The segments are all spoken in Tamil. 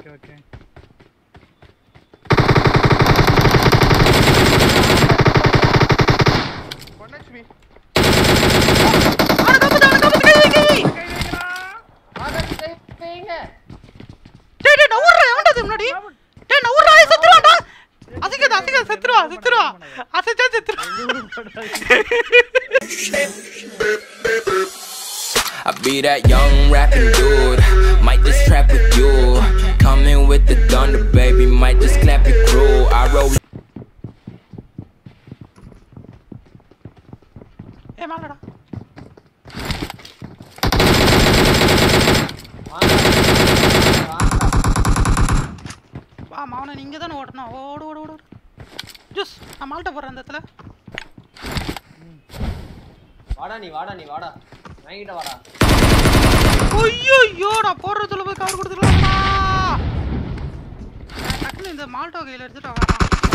ஓகே ஓகே ஒன் ஹெச்பி அவனை காப்பாத்து, அவனை காப்பாத்து, கை வை, கை வை. ஆகாஷ் கை வைங்க டேய், டேய், நான் ஊர்றேன், எவன்டா இது முன்னாடி? டேய், நான் ஊர்றேன், அவன் செத்துருவான்டா. அசைக்காத, அசைக்காத, செத்துருவா, செத்துருவா. அசைச்சா செத்துருவா. I be that young rapping dude. Might just trap with you. Coming with the thunder, baby. Might just clap your crew. I roll. ஏய், மேலடா. வா, மாவனே, நீ இங்கதானே ஓடணும். ஓடு, ஓடு, ஓடு, ஓடு. ஜூஸ், நான் மால்ட்ட போடுறேன் இந்த இடத்துல. வாடா நீ வாடா நீ வாடா வாங்கிட்ட வாடா ஐயையோ, நான் போடுறதுல போய் cover கொடுத்துடலாமா? டக்குனு இந்த மால்டோ கையில எடுத்துட்டு வரேன்.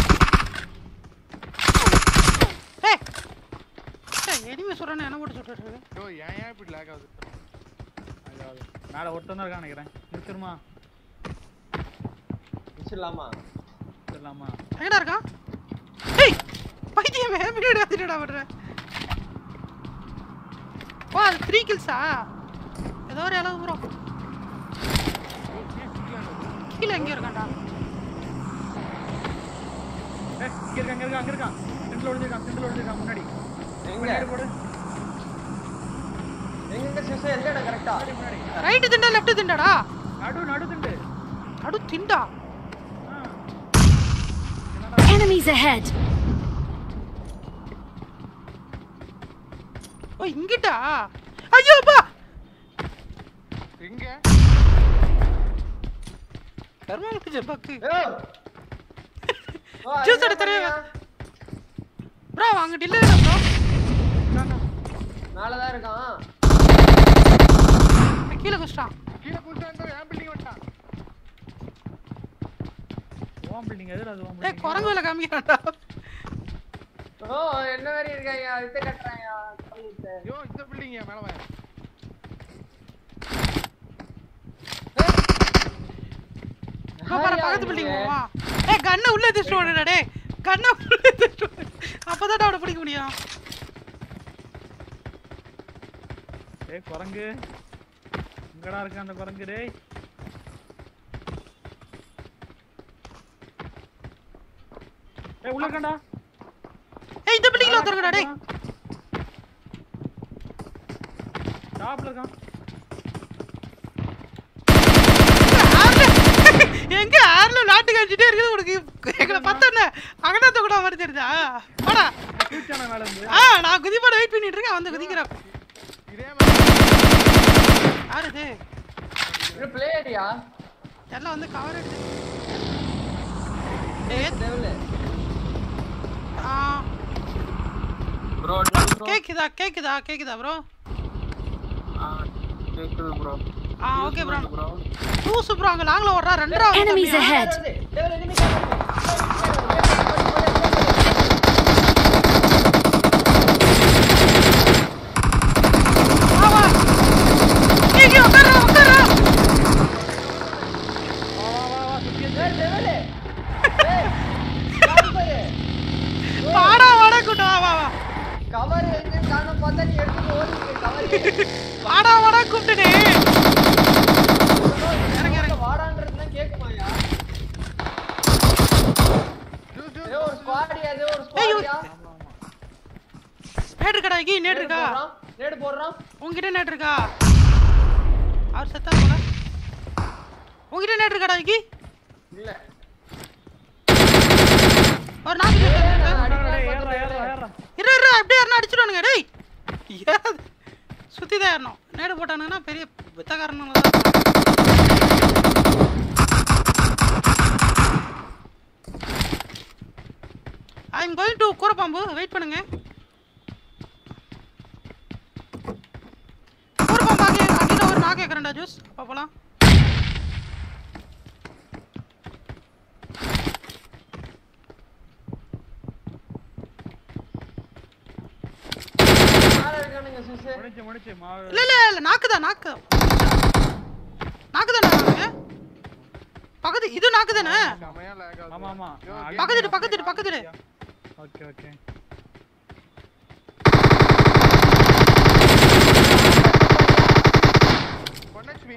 ஏய், ஏய், enemy சொல்றேன்னு என்ன போட்டு சுட்டுட்டு இருக்கு? யோ ஏன் ஏன் இப்படி லேக் ஆகுது அதாவது, மேல ஒருத்தன் தான் இருக்கான்னு நினைக்கிறேன் நிறுத்திடுமா வச்சிடலாமா சொல்லலாமா எங்கடா இருக்கான் ஏய் பைத்தியமே பின்னாடி வந்துட்டடா வர்ற வா அது த்ரீ கில்ஸா ஏதோ ஒரு அளவு ப்ரோ கீழே எங்கே இருக்கான்டா ஏய், இங்க இருக்கான் இங்க இருக்கான் அங்க இருக்கான் சென்ட்ரல் ஒளிஞ்சிருக்கான் சென்ட்ரல் ஒளிஞ்சிருக்கான் முன்னாடி எங்க முன்னாடி போடு எங்க சிசு எந்த இடம் கரெக்டா முன்னாடி ரைட்டு திண்டா லெஃப்ட் திண்டாடா நடு நடு திண்டு நடு திண்டா ஆ. Enemies ahead! ஓ இங்கிட்டா ஐயோ அப்பா எங்க கர்மாவுக்கு ஜப்பாக்கு ஓ Juice எடுத்து தரேன். ப்ரோ அங்க டில்லே ப்ரோ மேலதான் இருக்கான் கீழே குச்சிட்டான் கீழே குதிச்சான் என் பில்டிங் வந்துட்டான் ஓம் பில்டிங் எதுல அது ஓம் ஏய் பில்டிங் குரங்கு வேலை காமிக்கிறான்டா ஓ என்ன மாதிரி இருக்காங்க வித்து கட்டுறாங்க யோ இந்த பில்டிங் மேல வா ப்ரோ பாரு பக்கத்து பில்டிங் போவா ஏய் கண்ணை உள்ள எடுத்துட்டு ஓடுடா டேய் கண்ணை உள்ள எடுத்துட்டு ஓடு அப்பதான் அவனை பிடிக்க முடியும் ஏய் குரங்கு எங்கடா இருக்கு அந்த குரங்கு டேய் ஏய் உள்ள இருக்கான்டா ஏய் இந்த பில்டிங்ல ஒருத்தருங்கடா டேய் டாப்ல இருக்கான் எங்க ஆர்ல நாட்டு காஞ்சிட்டே இருக்குது உனக்கு எங்களை பார்த்தோன்னே அகடத்தை கூட மாதிரி தெரியுதா வாடா பூச்சான மேல இருந்து ஆ நான் குதிப்பாட வெயிட் பண்ணிட்டு இருக்கேன் வந்து குதிக்கிறேன் இதே மாதிரி யார் இது இது பிளேயரியா எல்லாம் வந்து கவர் எடுத்து ஏய் டெவில் ஆ ப்ரோ கேக்குதா கேக்குதா கேக்குதா ப்ரோ கேக்குது ப்ரோ ஆ ஓகே ப்ரோ லூசு ப்ரோ அங்க லாங்ல ஓடுறா ரெண்டராவது Enemies தம்பியா? ahead! Devil enemy camera. வா வா ஏய் இங்க உட்கார்றா உட்கார்றா ஏய், டெவில். ஏய், cover பாரு. வாடா வாடா கூட்டம் வா வா வா cover எங்கன்னு காணோம் பார்த்தா நீ எடுத்துட்டு ஓடிட்டு cover. வாடா வாடா கூப்பிட்டுனே இறங்கு, இறங்கு. வாடான்றதுலாம் கேக்குமாயா? ஜூஸ் ஜூஸ் ஏய், ஒரு squad யா, இது ஒரு ஏய், squad யா? நேட் இருக்கடா இக்கி நேட் இருக்கா போடுறான், நேடு போடுறான். உங்ககிட்ட நேட் இருக்கா அவர் செத்தா போல உங்ககிட்ட நேட் இருக்காடா இக்கி இல்ல. ஒரு நாக்கு நேட் ஏய், இருக்கு. நான் அடிக்கலாம் டேய், ஏறுடா பார்த்தேன் ஏறுடா டெவில். ஏறுடா இரு இரு அப்படியே யாருன்னா அடிச்சிடுவானுங்க டேய் ஏன் சுத்தி தான் ஏறணும் நேடு போட்டானுங்கன்னா பெரிய வித்தக்காரனுங்க தான் இருப்பாங்க. ஐ எம் கோயிங் டு கூரப்பாம்பு வெயிட் பண்ணுங்க கூரப்பாம்பு அங்கே அங்கே ஒரு நான் கேட்குறேன்டா ஜூஸ் பார்ப்பலாம் மேல இருக்கானுங்க சிசு. முடிச்சு முடிச்சு மாவு இல்ல இல்ல இல்ல நாக்கு தான் நாக்கு நாக்கு தானே நாக்கு பக்கத்து இது நாக்கு தானே செமையா lag ஆகுது. ஆமா ஆமா யோ, ஆ, game பக்கத்து அடிக்க இரு, பக்கத்து இரு, பக்கத்து இரு. Okay okay one HP.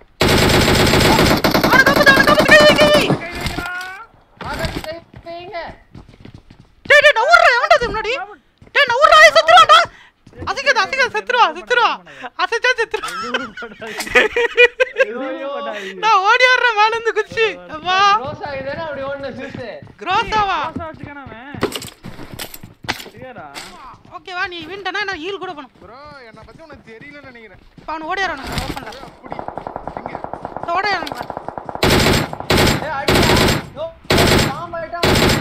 அவன காப்பாத்து அவன காப்பாத்து கை வை, கை வை. ஆதர் கை வைங்க டேய் டேய் நவுறா எவன்டா இது முன்னாடி டேய் நவுறா ஏய் செத்துருவாடா அசிக்காத அசிக்காத செத்துருவா செத்துருவா அசைச்சா செத்துருவா நான் ஓடி வர்றேன் மேல இருந்து குச்சி அப்பா ரோஸ் ஆகுதுதானே அப்படி ஒண்ணு ஜூஸ் க்ரோஸாவா க்ளோஸா வச்சுக்கான அவன் சரியாடா ஓகேவா நீ வின்டனா நான் ஹீல் கூட பண்ணும் bro என்னை பத்தி உனக்கு தெரியலன்னு நினைக்கிறேன் இப்போ அவன் ஓடி வரானுங்க ஓப்பன்ல ஏய், அப்படி எங்க ஓடி வரானுங்க ஏய் அடியா யோ பாம்பு ஆயிட்டா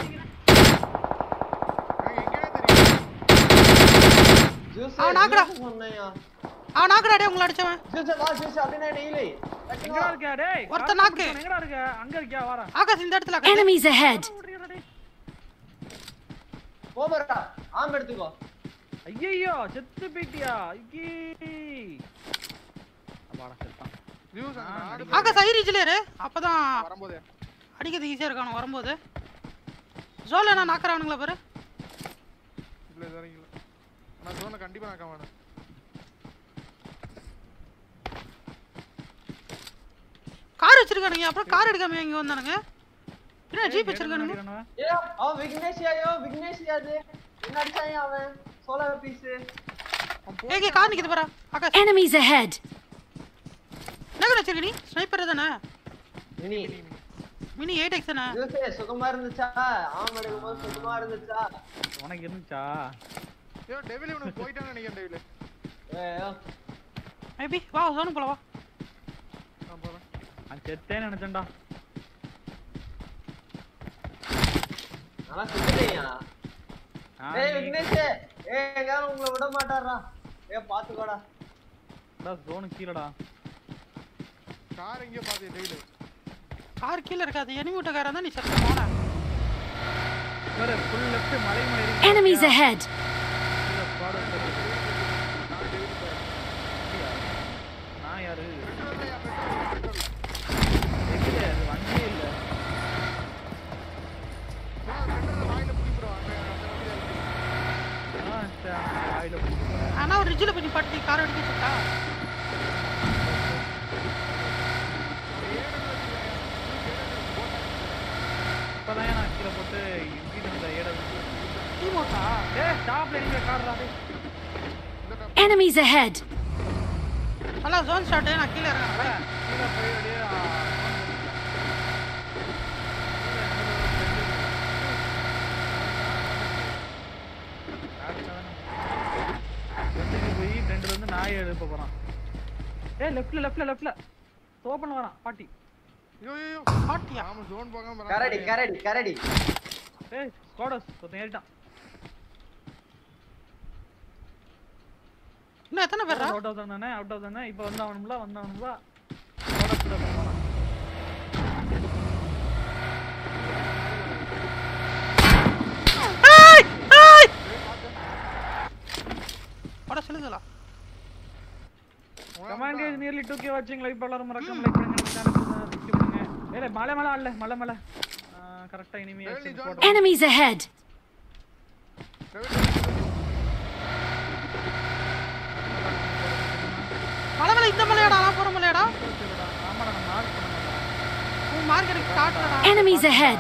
எனக்கு எங்கேனே தெரியும் ஜூஸ் அவன் நாக்குடா. சொன்னையா அவன் நாக்குடா டேய் உங்களை அடிச்சவன் ஜூஸ் வா ஜூஸ் அப்படினா நீலி எங்கடா இருக்க டேய் ஒருத்த காசு நாக்கு. கொடுத்தவன் எங்கடா இருக்க அங்க இருக்கியா வாடா ஆகாஷ் இந்த இடத்துல ஆகாஷ். Enemies ahead! ஓடுறியாடா டேய் போபரா ஆம் எடுத்துக்கோ ஐயையோ செத்து போயிட்டியா ஐயே வாடா செத்தான் ஜூஸ் அங்க நாடு ஆகாஷ் ஹை ரீச்ல இரு அப்பதான் வரும்போது அடிக்கிறது ஈஸியா இருக்கானு வரும்போது ஜோல நான் நாக்குறானுங்களா பாரு இல்ல இது வரைக்கும் இல்ல ஆனா ஜோனை கண்டிப்பா நான் வேணும் கார் வச்சிருக்கானுங்க அப்புறம் கார் எடுக்காம இங்க வந்தானுங்க என்ன ஜீப் வச்சிருக்கானுங்க அடிக்கிறானுவ. ஏ அவன் விக்னேஷ் ஐயோ விக்னேஷ் அது என்ன அடிச்சாயா அவன் சோலார் பீஸ் ஏகே கார் நிக்குது பாரா ஆகாஷ் Enemies ahead! என்ன gun வச்சிருக்க நீ ஸ்னைப்பர் தானே இனி மினி எயிட் எக்ஸ் தானே ஜூஸ் சுகமா இருந்துச்சா ஆம் எடுக்கும்போது சுகமா இருந்துச்சா உனக்கு இருந்துச்சா ஐயோ டெவில் இவனுக்கு போயிட்டான்னு நினைக்கிறேன் டெவில் ஏ மேபி வா ஜோனு போல வா நான் போறேன் நான் செத்தேன்னு நினைச்சேன்டா நல்லா சுத்துறீங்க நான் ஏய் நீ- விக்னேஷ் ஏய் எங்கயாவது உங்களை விட மாட்டாரா ஏ பாத்துக்கோடா டா, zone கீழடா கார் எங்கேயோ பாத்து டெவில் கார் கீழ இருக்காது எனிமி விட்ட காரா தான் நீ செத்த போன வேற ஃபுல் லெஃப்ட் மலை மேல ஏறி Enemies ahead! கீழ squad வந்துருக்கு. அப்படியா? நான் யாரு எங்க அது வண்டியே இல்ல வாயில பிடிக்கிறோம் ஆ சரி, வாயில பிடிச்சிக்கிறேன். ஆனா ஒரு ரிட்ஜில் போய் பட்டி கார் அடிக்க சொல்லிட்டா இப்பதான் நான் கீழே போட்டு வீட்டு இந்த ஏட டீமோட்டா ஏய் ஸ்டாப்ல எங்க கார்டா டேய் Enemies ahead! நல்லா ஜோன் ஸ்டார்ட் நான் கீழ இருக்கேன் கீழே போய் அப்படியே ஆ, போய் ஃப்ரெண்ட்ல இருந்து நாயை எழுப்ப போறான் ஏய் லெஃப்ட்ல லெஃப்ட்ல லெஃப்ட்ல ஓப்பன்ல வரான் பாட்டி ஐயோ ஐயோ பாட்டியா ஆமா ஜோன் போகாம கரடி கரடி கரடி ஏய் ஸ்குவாடஸ் ஒருத்தன் ஏறிட்டான் இன்னும் எத்தனை பேர்ரா அவுட் ஆஃப் தானே அவுட் ஆஃப் தானே இப்போ வந்து அவனும்ல வந்து அவனும்ல ஸ்குவாடஸ்ல போறான் ஏய் ஏய் பட சொல்லுங்களா கமாண்ட் இஸ் நியர்லி 2k வாட்சிங் லைவ் எல்லாரும் மறக்காம லைக் பண்ணுங்க நம்ம சேனல் சப்ஸ்கிரைப் பண்ணுங்க ஏலே மலை மலை அல்ல மலை மலை கரெக்டா இனிமே Really, action John? போடுறேன் Enemies ahead! மலை மலை இந்த மலையாடா நான் போற மலையாடா சொல்லுடா. ஆமாடா நான் மார்க் பண்ணேன்டா உன் மார்க் எனக்கு காட்டுறடா Enemies ahead!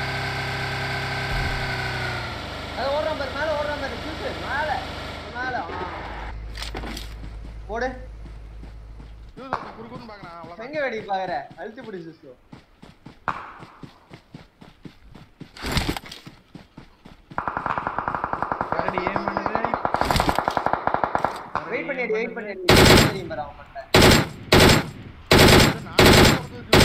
அது ஓடுறான் பாரு மேல ஓடுறான் பாரு ஜூஸ் மேல மேல ஆ. போடு ஜூஸ் குறுக்குன்னு பாக்குறேன் அவ்வளவுதான் எங்க வெடி பாக்குற அழுத்தி பிடி ஜூஸ் கரடி ஏம் பண்ணுது வெயிட் பண்ணி அடி வெயிட் பண்ணி அடி தெரியும் பாரு அவன் பண்ண நான் போறது ஜூஸ்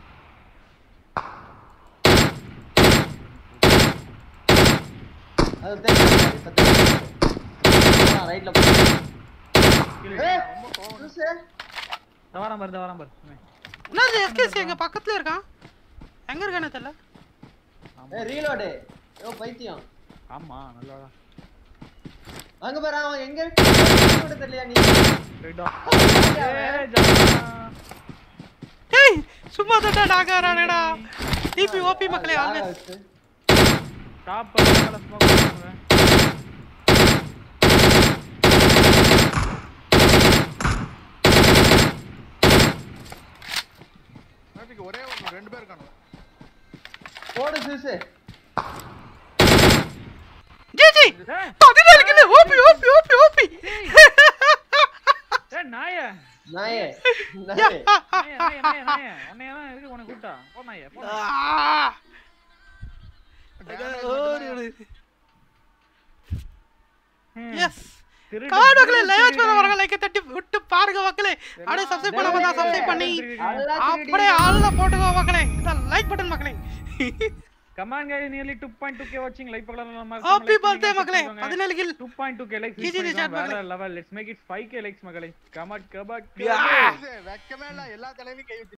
அது தெரியும் இப்ப தெரியும் ரைட்ல போ ஏய் ஜூஸ் தவறாம பாரு தவறாம பாரு இவன். என்னது எஸ்கேசி எங்க பக்கத்துல இருக்கான் எங்க இருக்கானே தெரியல ஏய் ரீலோடு ஏ பைத்தியம் ஆமா நல்லாடா அங்க பாரு அவன் எங்க கூட தெரியலையா நீ ரைட்டா ஏய் ஜானா ஏய் சும்மா தட்டா டாக்காரானேடா டிபி ஓபி மக்களே ஆல்வேஸ் வச்சு டாப் மேல ஸ்மோக் பண்ணுங்க டிராபிக் ஒரே ஒரு ரெண்டு பேர் இருக்காங்க போடு சூசு ஜி ஜி ஏய், பதினேழு kilo OP OP OP OP ஏய் நாயே நாயே நாயே நாயே நாயே நாயே நாயே உன்னைய தான் இருக்கு உனக்கு கூட்டா போ நாயே போ நாயே. ம். எஸ் திருடு, காடு மக்களே திருடு, லைவ் வாட்ச் பண்ண திருடு. வரங்க லைக் தட்டி விட்டு பாருங்க மக்களே அப்படியே சப்ஸ்கிரைப் பண்ண வந்தா சப்ஸ்கிரைப் பண்ணி நல்லா அப்படியே ஆள்ல போட்டுக்கோ மக்களே இந்த லைக் பட்டன் மக்களே Come on guys, nearly 2.2k watching. Like பக்கத்துல நம்ம ஹாப்பி like பர்த்டே பண்ணி மக்களே வச்சுக்கோங்க. 17 kill 2.2k likes. Easy Easy chat வேற மக்களே. level. Let's make it 5k likes மக்களே. Come on, come on. Yeah. வெக்கமே இல்ல எல்லா தலைமையும் கை வச்சு